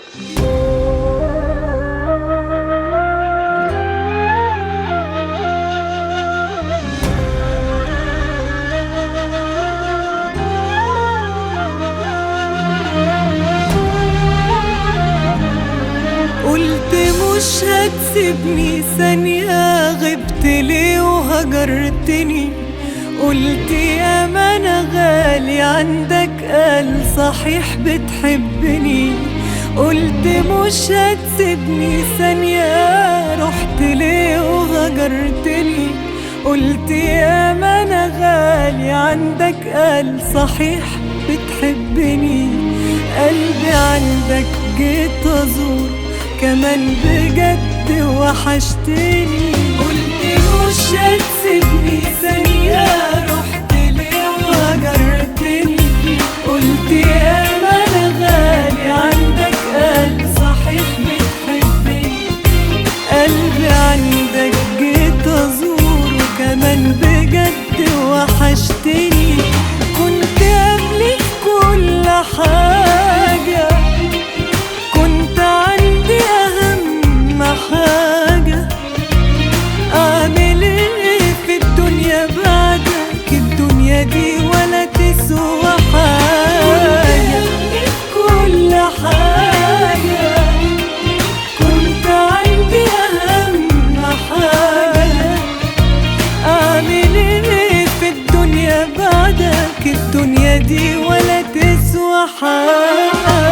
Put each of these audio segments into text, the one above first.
قلت مش هتسيبني ثانية غبت ليه وهجرتني قلت يا ما انا غالي عندك قال صحيح بتحبني قلت مش هتسيبني ثانية رحت ليه وهجرتني قلت يا ما انا غالي عندك قال صحيح بتحبني قلبي عندك جيت ازور كمان بجد وحشتني قلت مش هتسيبني ثانية رحت ليه وهجرتني قلت يا ما انا غالي عندك قال صحيح بتحبني قلبي عندك جيت ازور وكمان بجد وحشتني كنت قبلي في كل حاجة كنت عندي أهم حاجة أعمل إيه في الدنيا بعدك الدنيا دي ولا تسوى حاجة في كل حاجة كنت عندي أهم حاجة أعمل إيه في الدنيا بعدك الدنيا دي ولا تسوى حاجة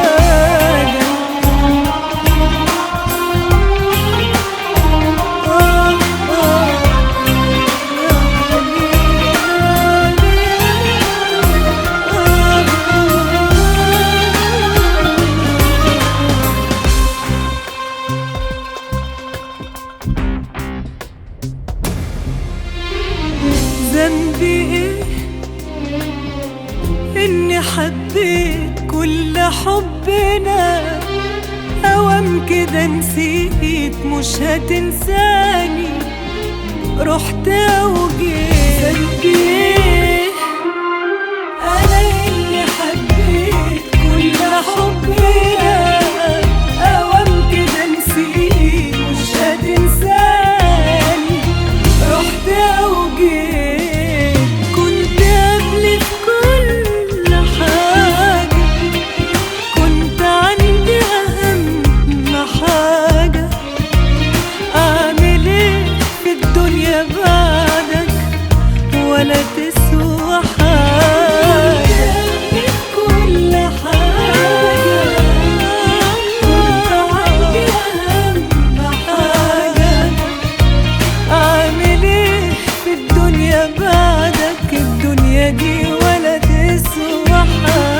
آه ذنبي ايه اني حبيت كل حبنا اوام كده نسيت مش هتنساني رحت وجيت ذنبي ايه انا اللي حبيت كل حبنا اوام كده نسيت مش هتنساني رحت وجيت كنت قبلي في كل حاجة كنت عندي أهم حاجة أعمل إيه في الدنيا بعدك ولا تسوى حاجة في كل حاجة كنت عندي أهم حاجة أعمل إيه في الدنيا بعدك الدنيا دي ولا تسوى حاجة